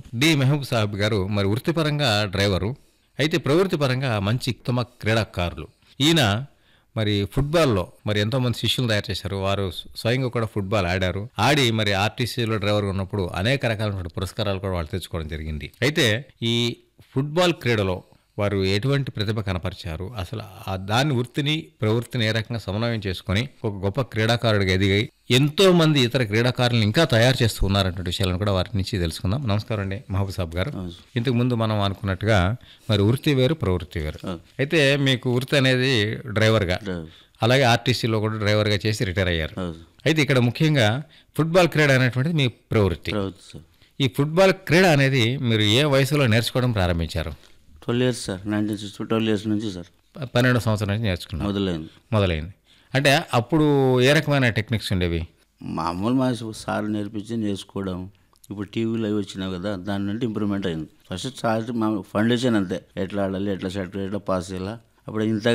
D Mehboob Saheb గారు మరి వృత్తిపరంగా డ్రైవరు అయితే ప్రవృత్తి పరంగా మంచి ఉత్తమ క్రీడాకారులు ఈయన మరి ఫుట్బాల్లో మరి ఎంతో మంది శిష్యులు తయారు చేశారు వారు స్వయంగా కూడా ఫుట్బాల్ ఆడారు ఆడి మరి ఆర్టీసీలో డ్రైవర్ ఉన్నప్పుడు అనేక రకాలైన పురస్కారాలు కూడా వాళ్ళు తెచ్చుకోవడం జరిగింది అయితే ఈ ఫుట్బాల్ క్రీడలో వారు ఎటువంటి ప్రతిభ కనపరిచారు అసలు ఆ దాని వృత్తిని ప్రవృత్తిని ఏ రకంగా సమన్వయం చేసుకొని ఒక గొప్ప క్రీడాకారుడిగా ఎదిగాయి ఎంతో మంది ఇతర క్రీడాకారులను ఇంకా తయారు చేస్తూ ఉన్నారన్నటువంటి విషయాలను కూడా వారి నుంచి తెలుసుకుందాం నమస్కారం అండి మహబూబ్ సాబ్ గారు ఇంతకు ముందు మనం అనుకున్నట్టుగా మరి వృత్తి వేరు ప్రవృత్తి వేరు అయితే మీకు వృత్తి అనేది డ్రైవర్గా అలాగే ఆర్టీసీలో కూడా డ్రైవర్గా చేసి రిటైర్ అయ్యారు అవును అయితే ఇక్కడ ముఖ్యంగా ఫుట్బాల్ క్రీడ అనేటువంటిది మీ ప్రవృత్తి ప్రవృత్తి సార్ ఈ ఫుట్బాల్ క్రీడ అనేది మీరు ఏ వయసులో నేర్చుకోవడం ప్రారంభించారు twelve years sir nineteen sixty twelve years నుంచి సార్ ప- పన్నెండో సంవత్సరం నుంచి నేర్చుకున్నారు మొదలైంది మొదలైంది అంటే అప్పుడు ఏ రకమైన టెక్నిక్స్ ఉండేవి మామూలు మా సార్ నేర్పించి నేర్చుకోవడం ఇప్పుడు టీవీలో అవి వచ్చినాయి కదా దాని నుండి ఇంప్రూవ్మెంట్ అయింది ఫస్ట్ స్టార్ట్ మా ఫౌండేషన్ అంతే ఎట్లా ఆడాలి ఎట్లా షర్ట్ ఎట్లా పాస్ చేయాలా అప్పుడు ఇంత